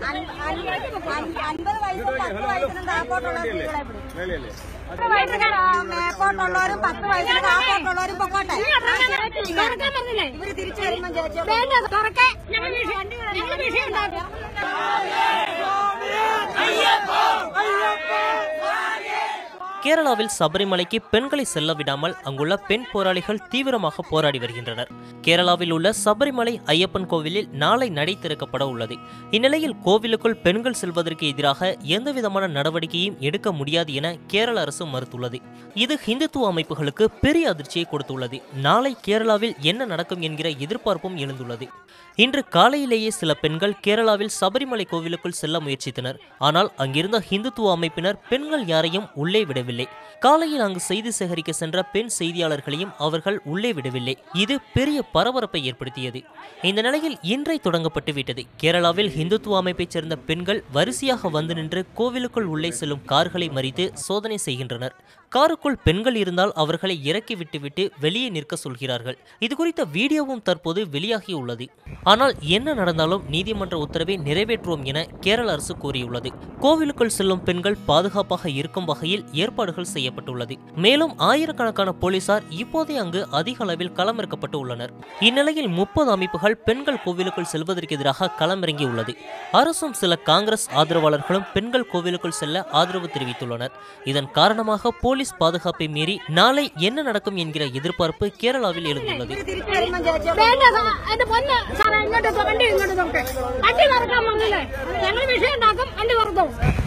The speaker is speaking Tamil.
അൻപത് വയസ്സും പത്ത് വയസ്സിനും താപ്പോട്ടുള്ള സ്ത്രീകളെ പിടിക്കും പത്ത് വയസ്സിന് മേപ്പോട്ടുള്ളവരും പത്ത് വയസ്സിന് താപ്പോട്ടുള്ളവരും പൊക്കോട്ടെ ഇവര് തിരിച്ചു വരുമ്പോ ചേച്ചി கேரளாவில் சபரிமலைக்கு பெண்களை செல்ல விடாமல் அங்குள்ள பெண் போராளிகள் தீவிரமாக போராடி வருகின்றனர் கேரளாவில் உள்ள சபரிமலை ஐயப்பன் கோவிலில் நாளை நடை திறக்கப்பட உள்ளது இந்நிலையில் கோவிலுக்குள் பெண்கள் செல்வதற்கு எதிராக எந்தவிதமான நடவடிக்கையும் எடுக்க முடியாது என கேரள அரசு மறுத்துள்ளது இது ஹிந்துத்துவ அமைப்புகளுக்கு பெரிய அதிர்ச்சியை கொடுத்துள்ளது நாளை கேரளாவில் என்ன நடக்கும் என்கிற எதிர்பார்ப்பும் எழுந்துள்ளது இன்று காலையிலேயே சில பெண்கள் கேரளாவில் சபரிமலை கோவிலுக்குள் செல்ல முயற்சித்தனர் ஆனால் அங்கிருந்த ஹிந்துத்துவ அமைப்பினர் பெண்கள் யாரையும் உள்ளே விடவில்லை காலையில் அங்கு செய்தி சேகரிக்க சென்ற பெண் செய்தியாளர்களையும் அவர்கள் உள்ளே விடவில்லை இது பெரிய பரபரப்பை ஏற்படுத்தியது இந்த நிலையில் இன்றை தொடங்கப்பட்டு விட்டது கேரளாவில் ஹிந்துத்துவ அமைப்பைச் சேர்ந்த பெண்கள் வரிசையாக வந்து நின்று கோவிலுக்குள் உள்ளே செல்லும் கார்களை மறித்து சோதனை செய்கின்றனர் காருக்குள் பெண்கள் இருந்தால் அவர்களை இறக்கி விட்டுவிட்டு வெளியே நிற்க சொல்கிறார்கள் இது குறித்த வீடியோவும் தற்போது வெளியாகியுள்ளது ஆனால் என்ன நடந்தாலும் நீதிமன்ற உத்தரவை நிறைவேற்றுவோம் என கேரள அரசு கூறியுள்ளது கோவிலுக்குள் செல்லும் பெண்கள் பாதுகாப்பாக இருக்கும் வகையில் ஏற்பாடுகள் செய்யப்பட்டுள்ளது மேலும் ஆயிரக்கணக்கான போலீசார் இப்போதே அங்கு அதிக அளவில் களமிறக்கப்பட்டு உள்ளனர் இந்நிலையில் முப்பது அமைப்புகள் பெண்கள் கோவிலுக்குள் செல்வதற்கு எதிராக களமிறங்கியுள்ளது அரசும் சில காங்கிரஸ் ஆதரவாளர்களும் பெண்கள் கோவிலுக்குள் செல்ல ஆதரவு தெரிவித்துள்ளனர் இதன் காரணமாக போலீஸ் பாதுகாப்பை மீறி நாளை என்ன நடக்கும் என்கிற எதிர்பார்ப்பு கேரளாவில் எழுந்துள்ளது ഇവര് തിരിച്ചു വരുമ്പോ ചേച്ചി വേണ്ട സാ- എന്റെ പൊന്ന് സാറേ ഇങ്ങോട്ട് വണ്ടി ഇങ്ങോട്ട് നോക്കെ വണ്ടി മറക്കാൻ വന്നില്ലേ ഞങ്ങൾ വിഷയം ഉണ്ടാക്കും വണ്ടി മറക്കും